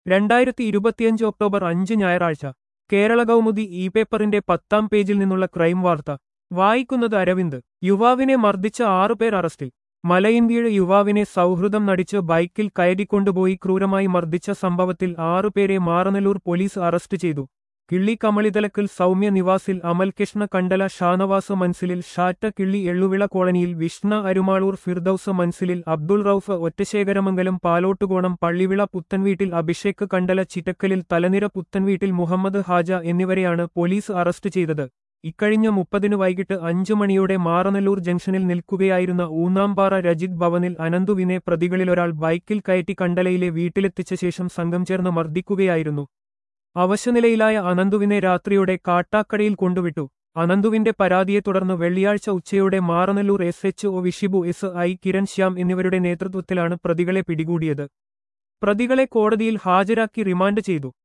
രണ്ടായിരത്തി ഇരുപത്തിയഞ്ച് ഒക്ടോബർ അഞ്ച് ഞായറാഴ്ച കേരള കൗമുദി ഇ പേപ്പറിന്റെ പത്താം പേജിൽ നിന്നുള്ള ക്രൈം വാർത്ത വായിക്കുന്നത് അരവിന്ദ് യുവാവിനെ മർദ്ദിച്ച ആറുപേർ അറസ്റ്റിൽ മലയിന്ത്യയുടെ യുവാവിനെ സൗഹൃദം നടിച്ച് ബൈക്കിൽ കയറ്റിക്കൊണ്ടുപോയി ക്രൂരമായി മർദ്ദിച്ച സംഭവത്തിൽ ആറുപേരെ മാറനല്ലൂർ പോലീസ് അറസ്റ്റ് ചെയ്തു കിള്ളി കമളിതലക്കൽ സൗമ്യ നിവാസിൽ അമൽകൃഷ്ണ കണ്ടല ഷാനവാസ് മൻസിലിൽ ഷാറ്റ കിള്ളി എള്ളുവിള കോളനിയിൽ വിഷ്ണ അരുമാളൂർ ഫിർദൌസ് മൻസിലിൽ അബ്ദുൾ റൌഫ് ഒറ്റശേഖരമംഗലം പാലോട്ടുകോണം പള്ളിവിള പുത്തൻവീട്ടിൽ അഭിഷേക് കണ്ടല ചിറ്റക്കലിൽ തലനിര പുത്തൻവീട്ടിൽ മുഹമ്മദ് ഹാജ എന്നിവരെയാണ് പോലീസ് അറസ്റ്റ് ചെയ്തത് ഇക്കഴിഞ്ഞ മുപ്പതിന് വൈകിട്ട് അഞ്ചു മണിയോടെ മാറനല്ലൂർ ജംഗ്ഷനിൽ നിൽക്കുകയായിരുന്ന ഊന്നാമ്പാറ രജിത് ഭവനിൽ അനന്തുവിനെ പ്രതികളിലൊരാൾ ബൈക്കിൽ കയറ്റി കണ്ടലയിലെ വീട്ടിലെത്തിച്ച ശേഷം സംഘം ചേർന്ന് മർദ്ദിക്കുകയായിരുന്നു അവശനിലയിലായ അനന്തുവിനെ രാത്രിയോടെ കാട്ടാക്കടയിൽ കൊണ്ടുവിട്ടു അനന്തുവിന്റെ പരാതിയെ തുടർന്ന് വെള്ളിയാഴ്ച ഉച്ചയോടെ Maranalloor S H O വിഷിബു S I Kiran Shyam എന്നിവരുടെ നേതൃത്വത്തിലാണ് പ്രതികളെ പിടികൂടിയത് പ്രതികളെ കോടതിയിൽ ഹാജരാക്കി റിമാൻഡ് ചെയ്തു